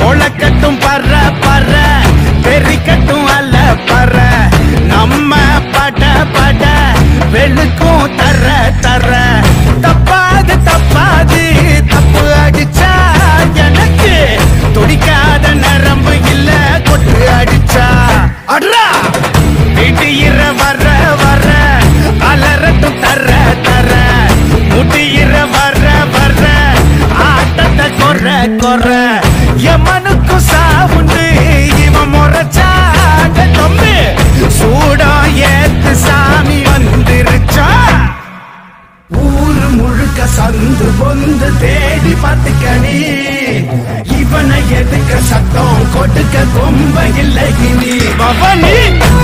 முளைக்கட்டும் பற பற பெரிக்கட்டும் அல்ல பற நம்ம பட பட வெளுக்கும் தர தர தப்பாது தப்பாது தப்பு அடிச்சா எனக்கு துடிக்காத நரம்பு இல்ல கொட்டு அடிச்சா அட்ரா வீட்டுயிர வர வர அலறட்டும் தர தர முட்டியிர வர வர ஆட்டத்தை கொற கொற எமனுக்கும் சாவுண்டு இவன் முறைச்சாட தம்பி சூடம் ஏத்து சாமி வந்துருச்சா ஊரு முழுக்க சந்து பொந்து தேடி பார்த்துக்கணி இவனை எதுக்க சத்தம் கொடுக்க கொம்ப இல்லை இனி பவனி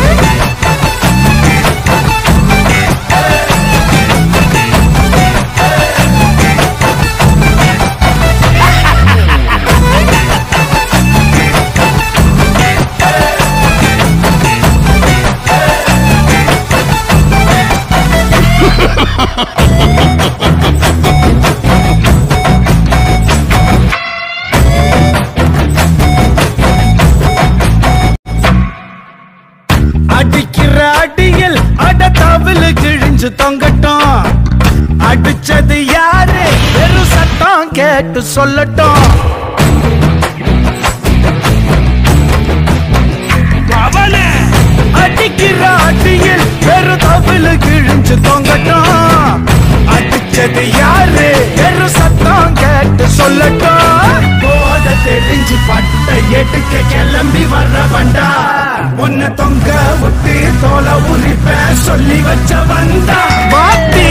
அடிக்கிற அடியில் அட தவிழு கிழிஞ்சு தொங்கட்டும் அடிச்சது யாரு வெறும் சத்தம் கேட்டு சொல்லட்டும் அவனே அடிக்கிற அடியில் வெறும் தவிழு கிழிஞ்சு தொங்கட்டும் அடிச்சது யாரு வெறும் சத்தம் கேட்டு சொல்லட்டும் போத தெரிஞ்சு பட்ட எடுக்க கிளம்பி வர்ற வண்டா உன்னை தொங்க விட்டு தோலை உரிப்ப சொல்லி வச்ச வந்தா பாட்டி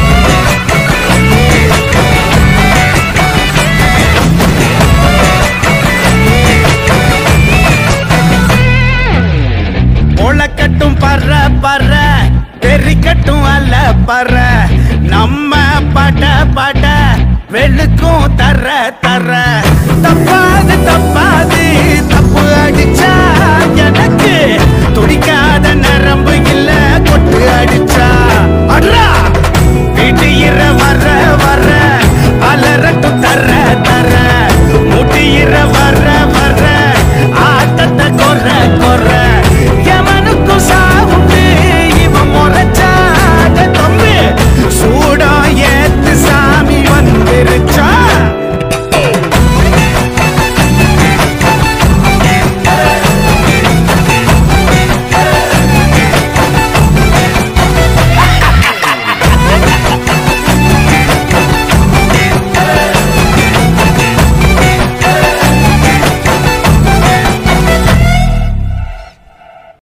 முளைக்கட்டும் பற பற பெரிக்கட்டும் அல்ல பற நம்ம பட பட வெளுக்கும் தர தர தப்பாது தப்பாது தப்பு அடிச்சா எனக்கு துடிக்காத நரம்பு இல்ல கொட்டு அடிச்சா அட்ரா வீட்டு இர வர வர அலறட்டும் தர தர முட்டி இர